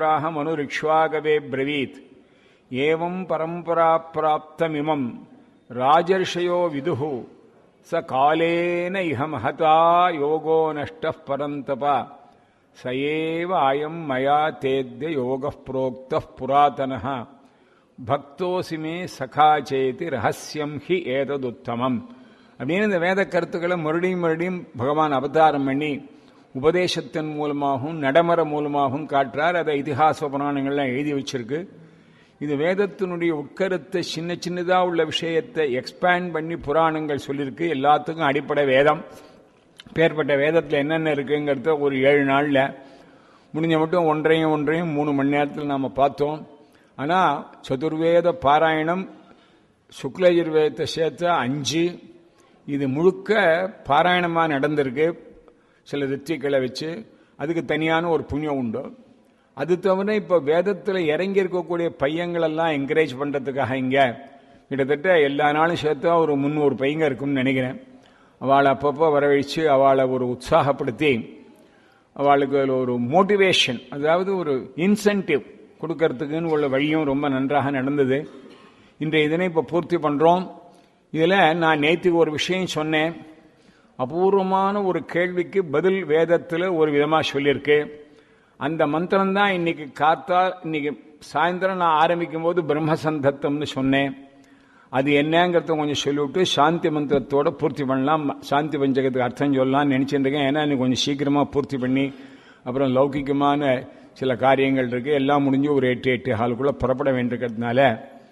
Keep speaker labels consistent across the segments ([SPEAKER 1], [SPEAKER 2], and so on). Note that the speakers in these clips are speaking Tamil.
[SPEAKER 1] மனுரிக்ஷ்வாகவே பிரவீத் ஏவம் பரம்பரா பிராப்தமிமம் ராஜர்ஷயோ விதுஹு ச காலேன இஹ மகதா யோகோ நஷ்ட பரந்தபா ச ஏவ அயம் மயா தேத்ய யோக புரோக்த புராதன பக்தோசி மே சகா சேதி ரகசியம் ஹி ஏததுத்தமம் அப்படின்னு இந்த வேத கருத்துக்களை மறுபடியும் மறுபடியும் பகவான் அவதாரம் பண்ணி உபதேசத்தின் மூலமாகவும் நடைமுறை மூலமாகவும் காட்டுறார் அதை இதிகாச புராணங்கள்லாம் எழுதி வச்சிருக்கு இது வேதத்தினுடைய உட்கருத்தை சின்ன சின்னதாக உள்ள விஷயத்தை எக்ஸ்பேண்ட் பண்ணி புராணங்கள் சொல்லியிருக்கு எல்லாத்துக்கும் அடிப்படை வேதம் பேர்பட்ட வேதத்தில் என்னென்ன இருக்குங்கிறத ஒரு ஏழு நாளில் முடிஞ்ச மட்டும் ஒன்றையும் ஒன்றையும் மூணு மணி நேரத்தில் நாம் பார்த்தோம் ஆனால் சதுர்வேத பாராயணம் சுக்லயஜுர்வேதத்தை சேர்த்து அஞ்சு இது முழுக்க பாராயணமாக நடந்திருக்கு சில ரித்திகளை வச்சு அதுக்கு தனியான ஒரு புண்ணியம் உண்டு அது தவிர இப்போ வேதத்தில் இறங்கி இருக்கக்கூடிய பையங்களெல்லாம் என்கரேஜ் பண்ணுறதுக்காக இங்கே கிட்டத்தட்ட எல்லா நாளும் சேர்த்தா ஒரு முந்நூறு பையங்க இருக்கும்னு நினைக்கிறேன் அவளை அப்பப்போ வரவழைச்சு அவளை ஒரு உற்சாகப்படுத்தி அவளுக்கு ஒரு மோட்டிவேஷன் அதாவது ஒரு இன்சென்டிவ் கொடுக்கறதுக்குன்னு உள்ள வழியும் ரொம்ப நன்றாக நடந்தது இன்றைய இதனை இப்போ பூர்த்தி பண்ணுறோம் இதில் நான் நேற்றுக்கு ஒரு விஷயம் சொன்னேன் அபூர்வமான ஒரு கேள்விக்கு பதில் வேதத்தில் ஒரு விதமாக சொல்லியிருக்கு அந்த மந்திரம் தான் இன்னைக்கு காத்தா இன்னைக்கு சாயந்தரம் நான் ஆரம்பிக்கும் போது பிரம்மசந்தத்தம்னு சொன்னேன் அது என்னங்கிறத கொஞ்சம் சொல்லிவிட்டு சாந்தி மந்திரத்தோட பூர்த்தி பண்ணலாம் சாந்தி பஞ்சகத்துக்கு அர்த்தம் சொல்லலாம்னு நினச்சிட்டு இருக்கேன் ஏன்னா இன்னைக்கு கொஞ்சம் சீக்கிரமாக பூர்த்தி பண்ணி அப்புறம் லௌகிகமான சில காரியங்கள் இருக்குது எல்லாம் முடிஞ்சு ஒரு எட்டு எட்டு ஹாலுக்குள்ளே புறப்பட வேண்டியிருக்கிறதுனால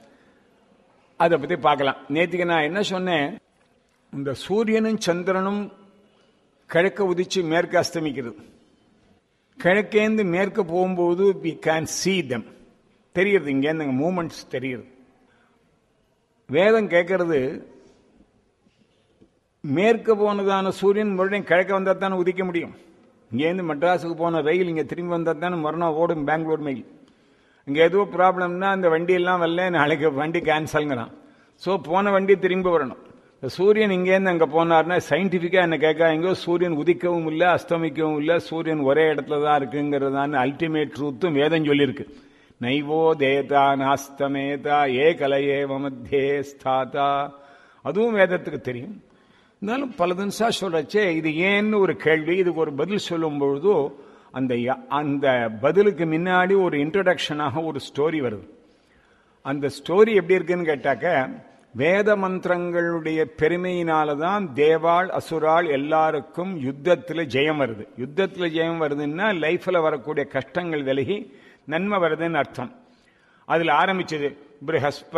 [SPEAKER 1] அதை பற்றி பார்க்கலாம் நேற்றுக்கு நான் என்ன சொன்னேன் இந்த சூரியனும் சந்திரனும் கிழக்க உதிச்சு மேற்கு அஸ்தமிக்கிறது கிழக்கேந்து மேற்கு போகும்போது வி கேன் சீ தம் தெரியுது இங்கேருந்து மூமெண்ட்ஸ் தெரியுது வேதம் கேட்கறது மேற்கு போனதான சூரியன் மறுபடியும் கிழக்க வந்தால் தானே உதிக்க முடியும் இங்கேருந்து மெட்ராஸுக்கு போன ரயில் இங்கே திரும்பி வந்தால் தானே மறுநாள் ஓடும் பெங்களூர் மெயில் இங்கே ஏதோ ப்ராப்ளம்னா அந்த வண்டியெல்லாம் வரல நாளைக்கு வண்டி கேன்சல்ங்கிறான் ஸோ போன வண்டி திரும்பி வரணும் சூரியன் இங்கேருந்து அங்கே போனார்னா சயின்டிஃபிக்காக என்ன கேட்காங்க சூரியன் உதிக்கவும் இல்லை அஸ்தமிக்கவும் இல்லை சூரியன் ஒரே இடத்துல தான் இருக்குங்கிறதான அல்டிமேட் ட்ரூத்தும் வேதம் சொல்லியிருக்கு நைவோ தேதா நாஸ்தமேதா ஏ கலையே மத்தியே ஸ்தாதா அதுவும் வேதத்துக்கு தெரியும் இருந்தாலும் பல தினசா சொல்றச்சே இது ஏன்னு ஒரு கேள்வி இதுக்கு ஒரு பதில் சொல்லும் பொழுது அந்த அந்த பதிலுக்கு முன்னாடி ஒரு இன்ட்ரடக்ஷனாக ஒரு ஸ்டோரி வருது அந்த ஸ்டோரி எப்படி இருக்குன்னு கேட்டாக்க வேத மந்திரங்களுடைய பெருமையினால தான் தேவாள் அசுராள் எல்லாருக்கும் யுத்தத்தில் ஜெயம் வருது யுத்தத்தில் ஜெயம் வருதுன்னா லைஃப்பில் வரக்கூடிய கஷ்டங்கள் விலகி நன்மை வருதுன்னு அர்த்தம் அதில் ஆரம்பிச்சது பிரகஸ்ப